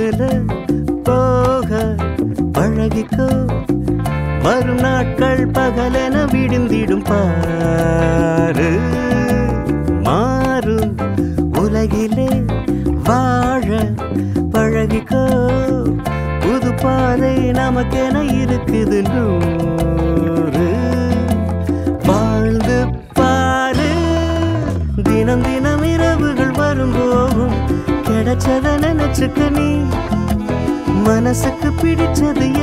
உலகுல போக பழகிக்கோ வரும் நாட்கள் பகலென விடிந்திடும் பாரு மாறும் உலகிலே வாழ பழகிக்கோ புது பாதை நமக்கென இருக்குது நூறு வாழ்ந்து பாரு தினம் தினம் இரவுகள் வரும் போகும் கிடைச்சத நினைச்சுக்க நீ மனசுக்கு பிடிச்சது